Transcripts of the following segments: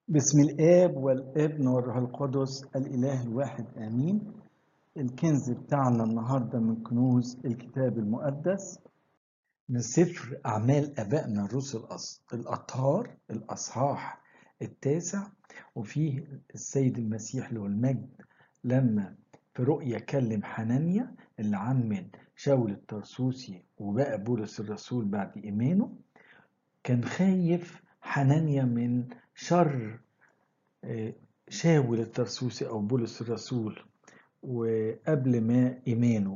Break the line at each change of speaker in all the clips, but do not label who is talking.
بسم الآب والابن والروح القدس الإله الواحد آمين الكنز بتاعنا النهاردة من كنوز الكتاب المقدس من سفر أعمال أبائنا الرسل الأص- الأطهار الأصحاح التاسع وفيه السيد المسيح له المجد لما في رؤيا كلم حنانيا اللي عمد شاول الترسوسي وبقى بولس الرسول بعد إيمانه كان خايف حنانيا من شر آه، شاول الترسوسي أو بولس الرسول وقبل ما إيمانه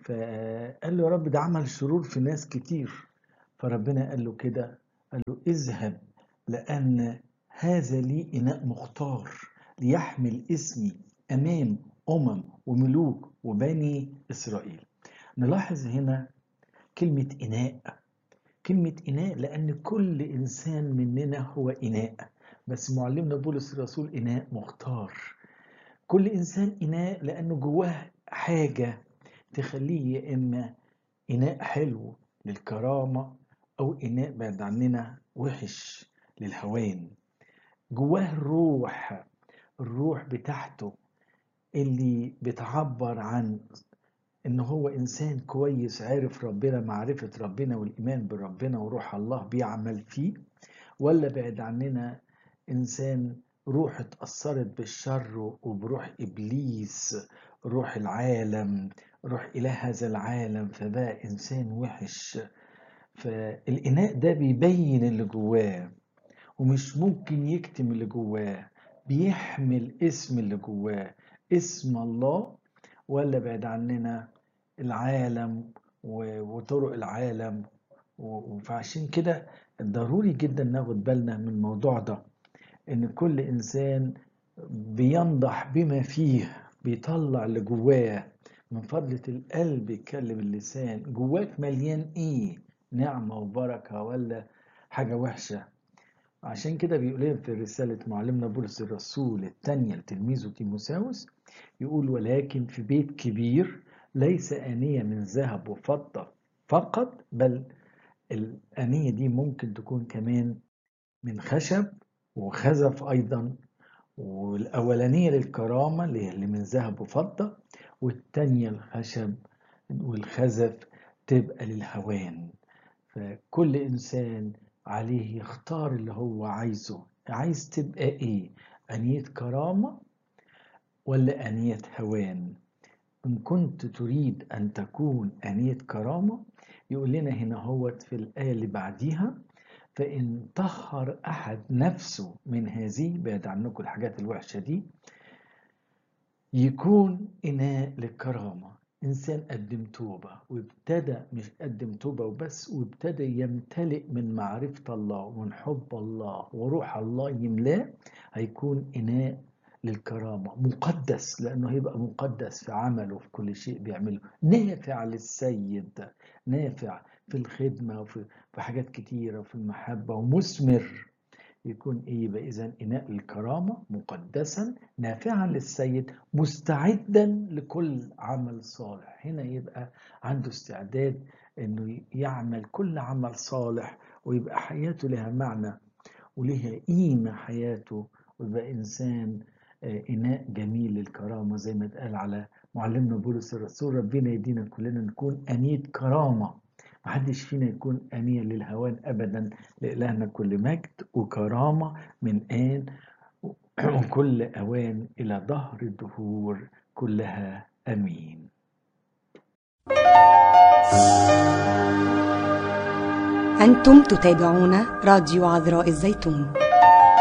فقال له يا رب ده عمل شرور في ناس كتير فربنا قال له كده قال له اذهب لأن هذا لي إناء مختار ليحمل اسمي أمام أمم وملوك وبني إسرائيل نلاحظ هنا كلمة إناء كلمة إناء لأن كل إنسان مننا هو إناء بس معلمنا بولس الرسول إناء مختار كل إنسان إناء لأنه جواه حاجة تخليه يا إما إناء حلو للكرامة أو إناء بعد عننا وحش للهوان جواه الروح الروح بتاعته اللي بتعبر عن ان هو انسان كويس عارف ربنا معرفة ربنا والايمان بربنا وروح الله بيعمل فيه ولا بعد عننا انسان روح اتأثرت بالشر وبروح ابليس روح العالم روح اله هذا العالم فبقى انسان وحش فالاناء ده بيبين اللي جواه ومش ممكن يكتم اللي جواه بيحمل اسم اللي جواه اسم الله ولا بعد عننا العالم و- وطرق العالم و- فعشان كده ضروري جدا ناخد بالنا من الموضوع ده ان كل انسان بينضح بما فيه بيطلع اللي جواه من فضلة القلب يتكلم اللسان جواك مليان ايه نعمة وبركة ولا حاجة وحشة عشان كده بيقول لنا في رسالة معلمنا بولس الرسول الثانية لتلميذه تيموساوس يقول ولكن في بيت كبير ليس آنية من ذهب وفضة فقط بل الآنية دي ممكن تكون كمان من خشب وخزف أيضا والأولانية للكرامة اللي هي اللي من ذهب وفضة والتانية الخشب والخزف تبقى للهوان فكل إنسان عليه يختار اللي هو عايزه عايز تبقى إيه أنية كرامة ولا أنية هوان إن كنت تريد أن تكون أنية كرامة يقول لنا هنا هوت في الآية اللي بعديها فإن طهر أحد نفسه من هذه بعد عنكم الحاجات الوحشة دي يكون إناء للكرامة إنسان قدم توبة وابتدى مش قدم توبة وبس وابتدى يمتلئ من معرفة الله ومن حب الله وروح الله يملاه هيكون إناء للكرامة مقدس لأنه هيبقى مقدس في عمله في كل شيء بيعمله نافع للسيد نافع في الخدمة وفي في حاجات كتيرة وفي المحبة ومثمر يكون ايه يبقى اذا اناء الكرامه مقدسا نافعا للسيد مستعدا لكل عمل صالح هنا يبقى عنده استعداد انه يعمل كل عمل صالح ويبقى حياته لها معنى ولها قيمه حياته ويبقى انسان آه، اناء جميل للكرامه زي ما اتقال على معلمنا بولس الرسول ربنا يدينا كلنا نكون انيه كرامه محدش فينا يكون أنية للهوان أبدا لإلهنا كل مجد وكرامة من آن وكل أوان إلى ظهر الدهور كلها أمين
أنتم تتابعون راديو عذراء الزيتون